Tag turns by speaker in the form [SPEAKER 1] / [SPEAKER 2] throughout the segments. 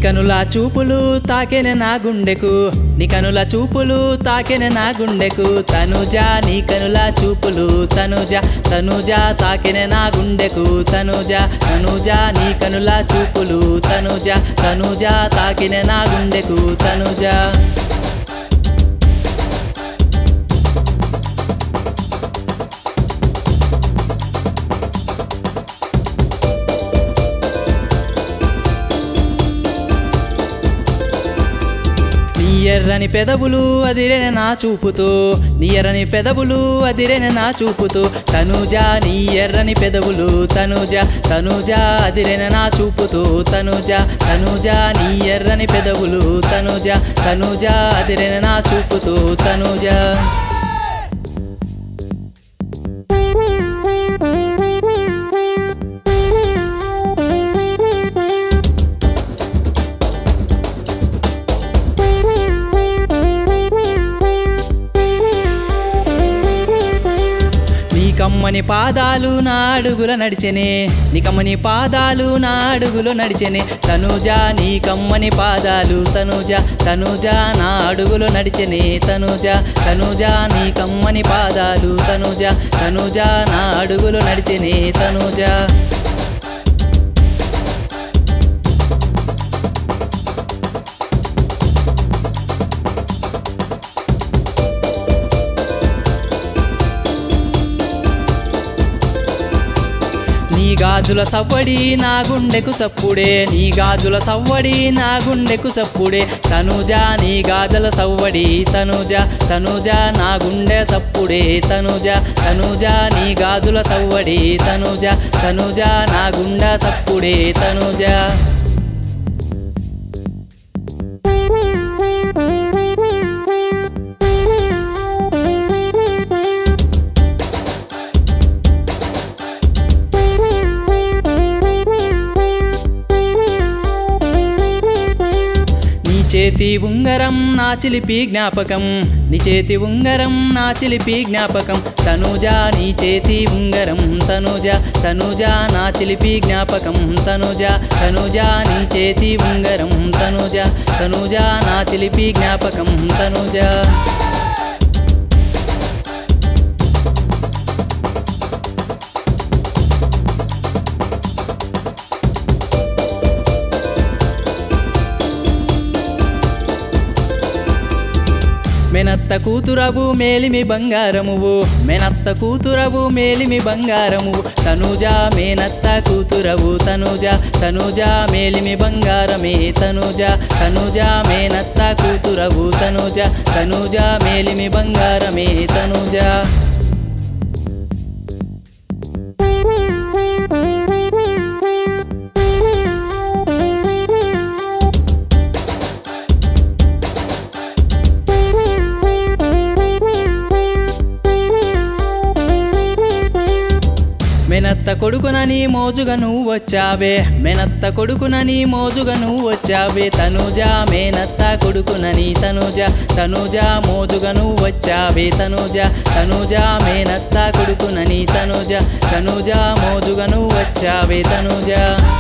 [SPEAKER 1] కనుల చూపులు తాకెన నా గుండెకు నీ కనుల చూపులు తాకెన నా గుండెకు తనుజా నీ కనుల చూపులు తనుజ తనుజ తాకెన నా గుండెకు తనుజ తనుజ నీ కనుల చూపులు తనుజ తనుజ తాకిన నా గుండెకు తనుజ నీ ఎర్రని పెదవులు అదిరెన నా చూపుతో నీ ఎర్రని పెదవులు అదిరెన నా చూపుతో తనుజా నీ ఎర్రని పెదవులు తనుజ తనుజ అదిరెన నా చూపుతో తనుజ తనుజ నీ ఎర్రని పెదవులు తనుజ తనుజ అదిరెన నా చూపుతో తనుజ నీ కమ్మని పాదాలు నా అడుగుల నడిచెనే నీ కమ్మని పాదాలు నా అడుగులో నడిచెనే తనుజా నీ కమ్మని పాదాలు తనుజ తనుజ నా అడుగులో నడిచెనే తనుజ తనుజ నీ కమ్మని పాదాలు తనుజ తనుజ నా అడుగులో నడిచెనే తనుజ నీ గాజుల సవ్వడి నా గుండెకు సప్పుడే నీ గాజుల సవ్వడి నా గుండెకు సప్పుడే తనుజా నీ గాజుల సవ్వడి తనుజ తనుజ నా గుండె సప్పుడే తనుజ తనుజ నీ గాజుల సవ్వడి తనుజ తనుజ నా గుండె సప్పుడే తనుజ నీ చేతి ఉంగరం నా చిలిపి జ్ఞాపకం నీ చేతి ఉంగరం నా చిలిపి జ్ఞాపకం తనుజా నీ చేతి ఉంగరం తనుజ తనుజ నా చిలిపి జ్ఞాపకం తనుజ తనుజ నీ చేతి ఉంగరం తనుజ తనుజ నా చిలిపి జ్ఞాపకం తనుజ మెనత్త కూతురవు మేలిమి బంగారమువు మెనత్త కూతురవు మేలిమి బంగారమువు తనుజా మేనత్త కూతురవు తనుజ తనుజా మేలిమి బంగారమే తనుజ తనుజా మేనత్త కూతురవు తనుజ తనుజా మేలిమి బంగారమే తనుజ మెనత్త కొడుకునని మోజుగా నువ్వు వచ్చావే మెనత్త కొడుకునని మోజుగా నువ్వు వచ్చావే తనుజా మేనత్త కొడుకునని తనుజ తనుజ మోజుగా నువ్వు వచ్చావే తనుజ తనుజ మేనత్త కొడుకునని తనుజ తనుజ మోజుగా నువ్వు వచ్చావే తనుజ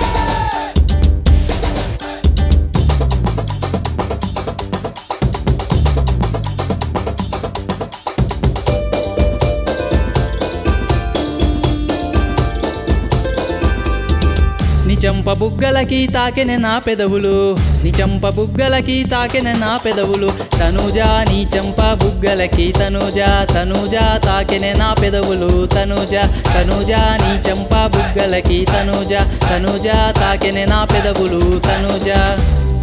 [SPEAKER 1] నిచంప బుగ్గలకి తాకెన నా పెదవులు నిచంప బుగ్గలకి తాకెన నా పెదవులు తనుజా నీ చంప బుగ్గలకి తనుజా తనుజా తాకెన నా పెదవులు తనుజా తనుజా నీ చంప బుగ్గలకి తనుజా తనుజా తాకెన నా పెదవులు తనుజా